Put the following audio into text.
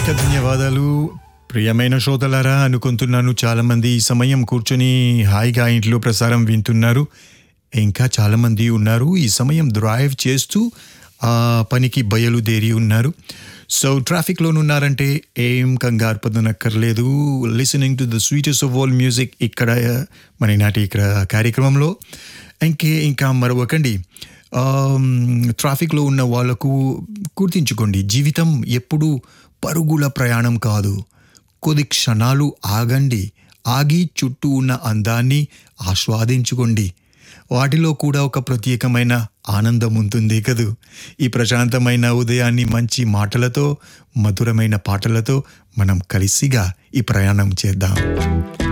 అనేక ధన్యవాదాలు ప్రియమైన శ్రోతలారా అనుకుంటున్నాను చాలామంది ఈ సమయం కూర్చొని హాయిగా ఇంట్లో ప్రసారం వింటున్నారు ఇంకా చాలామంది ఉన్నారు ఈ సమయం డ్రైవ్ చేస్తూ ఆ పనికి బయలుదేరి ఉన్నారు సో ట్రాఫిక్లో ఉన్నారంటే ఏం కంగారు పదనక్కర్లేదు listening to the sweetest of all music ఇక్కడ మన నాటి ఇక్కడ కార్యక్రమంలో ఇంకే ఇంకా మరొకండి ఆమ్, ట్రాఫిక్లో ఉన్న వాళ్ళకు గుర్తించుకోండి జీవితం ఎప్పుడు పరుగుల ప్రయాణం కాదు కొద్ది క్షణాలు ఆగండి ఆగి చుట్టూ ఉన్న అందాన్ని ఆస్వాదించుకోండి వాటిలో కూడా ఒక ప్రత్యేకమైన ఆనందం ఉంటుంది కదూ ఈ ప్రశాంతమైన ఉదయాన్ని మంచి మాటలతో మధురమైన పాటలతో మనం కలిసిగా ఈ ప్రయాణం చేద్దాం